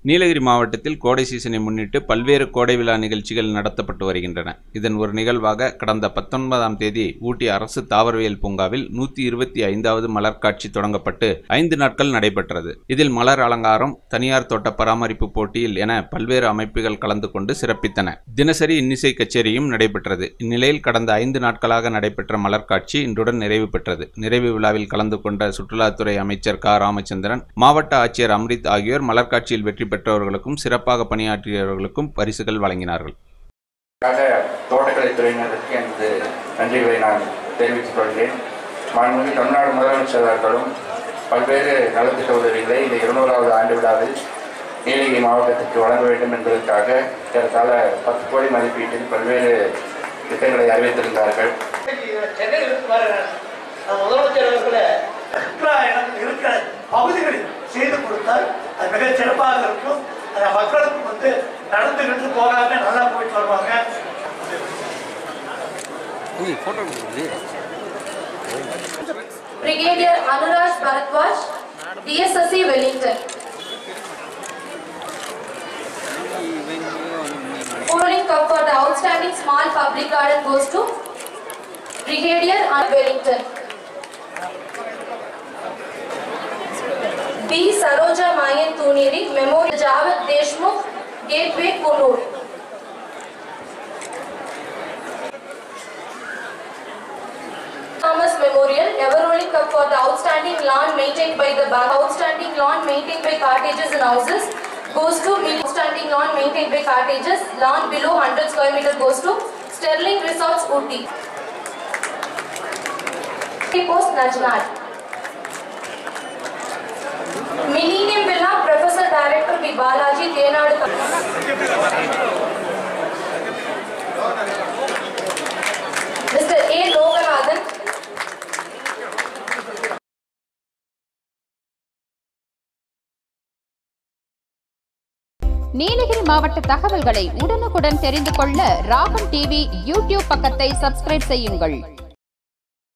நீலகிரி மாவட்டத்தில் கோடை சீசனை முன்னிட்டு பல்வேறு கோடை விழா நிகழ்ச்சிகள் நடத்தப்பட்டு வருகின்றன இதன் ஒரு நிகழ்வாக கடந்த பத்தொன்பதாம் தேதி ஊட்டி அரசு தாவரவியல் பூங்காவில் நூற்றி இருபத்தி ஐந்தாவது மலர் காட்சி தொடங்கப்பட்டு ஐந்து நாட்கள் நடைபெற்றது இதில் மலர் அலங்காரம் தனியார் தோட்ட பராமரிப்பு போட்டியில் என பல்வேறு அமைப்புகள் கலந்து கொண்டு சிறப்பித்தன தினசரி இன்னிசை கச்சேரியும் நடைபெற்றது இந்நிலையில் கடந்த ஐந்து நாட்களாக நடைபெற்ற மலர் காட்சி இன்றுடன் நிறைவு பெற்றது நிறைவு விழாவில் கலந்து கொண்ட சுற்றுலாத்துறை அமைச்சர் க ராமச்சந்திரன் மாவட்ட ஆட்சியர் அம்ரித் ஆகியோர் மலர் காட்சியில் வெற்றி பெற்றவர்களுக்கும் சிறப்பாக பணியாற்றியவர்களுக்கும் பரிசுகள் வழங்கினார்கள் அதற்காக தோட்டக்கலைத்துறையினருக்கு எனது நன்றிகளை நான் தெரிவித்துக் கொள்கிறேன் மாண்புமிகு தமிழ்நாடு முதலமைச்சர் அவர்களும் பல்வேறு நலத்திட்ட உதவிகளை இந்த இருநூறாவது ஆண்டு விழாவில் நீலகிரி மாவட்டத்திற்கு வழங்க வேண்டும் என்பதற்காக ஏறத்தாழ பத்து கோடி மதிப்பீட்டில் பல்வேறு திட்டங்களை அறிவித்திருந்தார்கள் சென்னையிலிருந்து வருகிறேன் நான் முதலமைச்சர் அவர்களே சுற்றுலா இடம் இருக்கிற பகுதிகளில் செய்து கொடுத்தால் அது மிகச் சிறப்பாக இருக்கும் அந்த மக்களுக்கும் வந்து நடந்துகிட்டு போகாம நல்லா போயிட்டு வருவாங்க Brigadier Anuraj Bharadwaj, DSSC Wellington. Polling cup for the outstanding small public garden goes to Brigadier An Wellington. B. Saroja Mayan Tuniri Memorial Javed Deshmukh Gateway Kunur. Thomas Memorial, ever-rolling cup for the outstanding lawn maintained by the bank. Outstanding lawn maintained by cottages and houses goes to Mill- outstanding lawn maintained by cottages. Lawn below 100 square meter goes to Sterling Resorts Ooty. Post Najnad. Millennium Villa Professor Director B. Balaji Tenadu. Mr. A. Loganathan. Nilgiri மாவட்ட தகவல்களை உடனுக்குடன் தெரிந்து கொள்ள ராகம் TV YouTube பக்கத்தை subscribe செய்யுங்கள்